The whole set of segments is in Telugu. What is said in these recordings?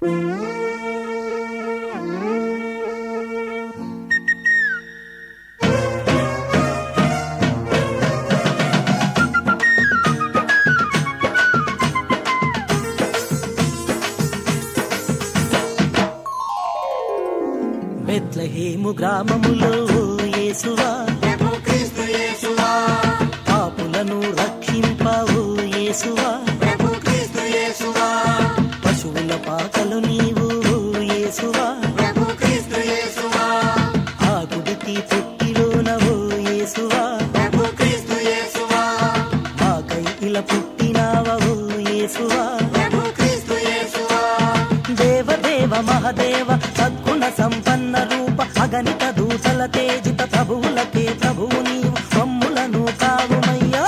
బెత్లహేము గ్రామములో యేసువా ప్రభు క్రీస్తు యేసువా పాపులను రక్షింపవు యేసువా ప్రభు క్రీస్తు యేసువా పశువుల పాకలు నీవు యేసువా ప్రభు క్రీస్తు యేసువా ఆ గుడికి పుట్టిలోనవు యేసువా ప్రభు క్రీస్తు యేసువా మాకై ఇలా పుట్టినావవు యేసువా ప్రభు క్రీస్తు యేసువా దేవదేవ మహదేవ సద్గుణ సంపన్న రూప అగణిత దూతల తేజిత ప్రభువులకే ప్రభువు నీవు మమ్ములను కావుమయ్యా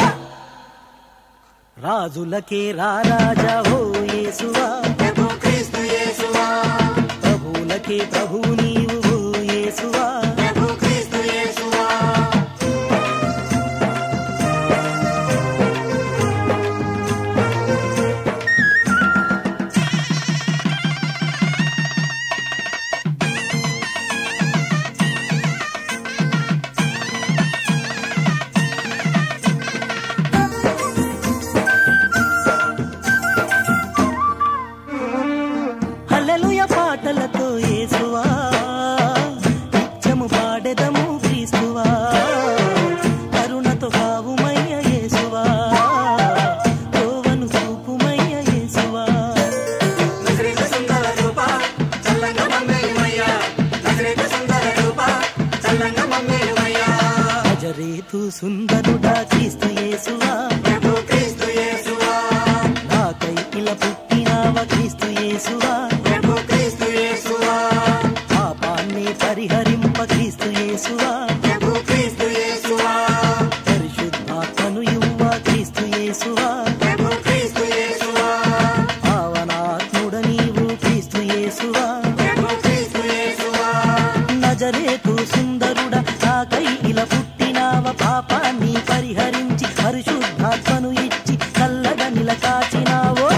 రాజులకే రారాజా ఓ యేసువా ప్రభు క్రీస్తు యేసువా ప్రభువులకే ప్రభువు నీవు ఓ యేసువా ప్రభు క్రీస్తు యేసువా హల్లెలూయ పాటలతో యేసువా నిత్యము పాడెదము క్రీస్తువా కరుణతో కావుమయ్య యేసువా యోవను చూపుమయ్య యేసువా నజరేతు సుందర రూప చల్లంగా మమ్మేలుమయ్యా నజరేతు సుందర రూప చల్లంగా మమ్మేలుమయ్యా నజరేతు సుందరుడా క్రీస్తు యేసువా ప్రభు క్రీస్తు యేసువా నాకై ఇలా పుట్టినావ క్రీస్తు యేసువా ప్రభు క్రీస్తు యేసువా పాపాన్ని పరిహరింప క్రీస్తు యేసువా ప్రభు క్రీస్తు యేసువా పరిశుద్ధాత్మను యువ క్రీస్తు యేసువా ప్రభు క్రీస్తు యేసువా పావనాత్ముడ నీవు క్రీస్తు యేసువా ప్రభు క్రీస్తు యేసువా నజరేతు సుందరుడ నాకై ఇలా పుట్టినావ పాపాన్ని పరిహరించి పరిశుద్ధాత్మను ఇచ్చి చల్లగా నిలకాచినావో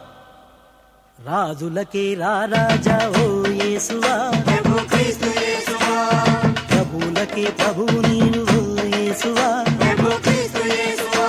రాజులకే రారాజా ఓ యేసువా ప్రభు క్రీస్తు యేసువా ప్రభువులకే ప్రభువు నీవు ఓ యేసువా ప్రభు క్రీస్తు యేసువా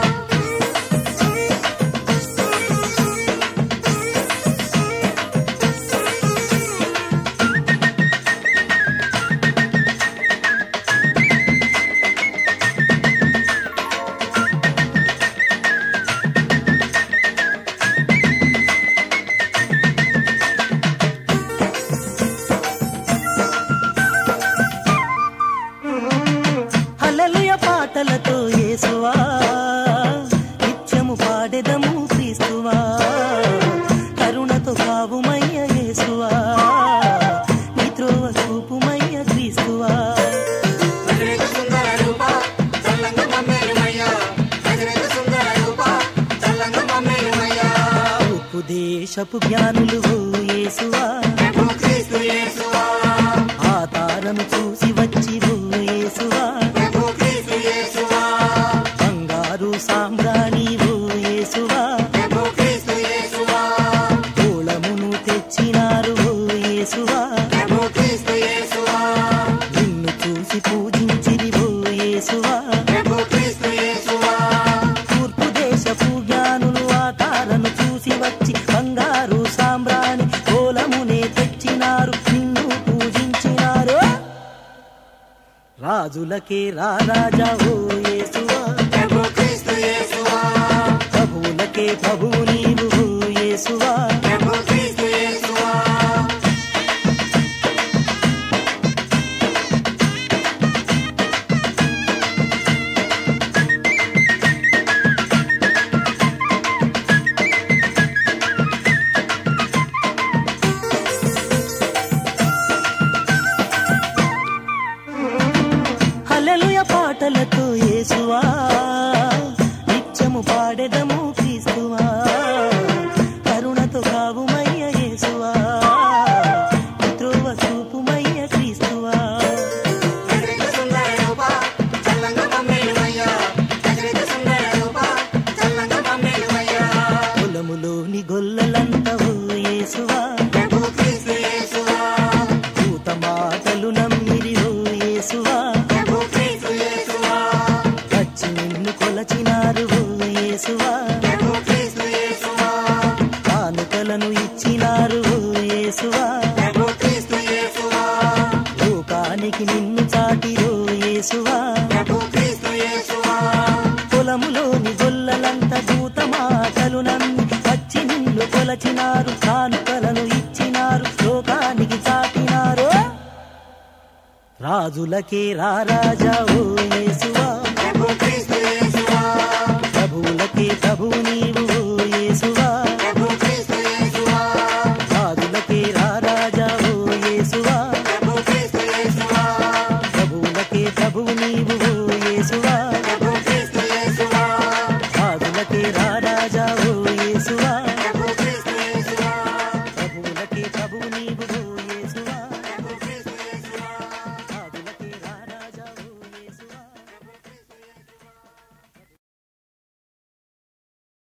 హల్లెలూయ పాటలతో యేసువా నిత్యము పాడెదము క్రీస్తువా కరుణతో కావుమయ్య యేసువా నిత్రోవ చూపుమయ్య క్రీస్తువా నజరేతు సుందర రూప చల్లంగా మమ్మేలుమయ్యా నజరేతు సుందర రూప చల్లంగా మమ్మేలుమయ్యా ఉప్పు దేశపు జ్ఞానులు ఓ యేసువా ప్రభు క్రీస్తు యేసువా ఆ తారను చూసి వచ్చి ఓ యేసువా ప్రభు క్రీస్తు యేసువా బంగారు సాంబ్రాణి ఓ యేసువా ప్రభు క్రీస్తు యేసువా తోళమును తెచ్చినారు ఓ యేసువా ప్రభు క్రీస్తు యేసువా నిన్ను చూసి పూజించిరి ఓ యేసువా ప్రభు క్రీస్తు యేసువా తూర్పు దేశపు జ్ఞానులు ఆ తారను చూసి వచ్చి బంగారు సాంబ్రాణి కోలమునే తెచ్చినారు నిన్ను పూజించినారు రాజులకే రారాజా ఓ యేసువా ప్రభు క్రీస్తు యేసువా ప్రభువులకే ప్రభువు నీవు ఓ యేసువా ప్రభు క్రీస్తు యేసువా హల్లెలూయ పాటలతో యేసువా నిత్యము పాడెదము క్రీస్తువా కరుణతో కావుమయ్య యేసువా త్రోవ చూపుమయ్య క్రీస్తువా నజరేతు సుందర రూప చల్లంగా మమ్మేలుమయ్యా నజరేతు సుందర రూప చల్లంగా మమ్మేలుమయ్యా పొలములోని గొల్లలంత ఓ యేసువా ప్రభు కొలచినారు కానుకలను ఇచ్చినారు లోకానికి చాటినారు రాజులకే రారాజా ఓ యేసువా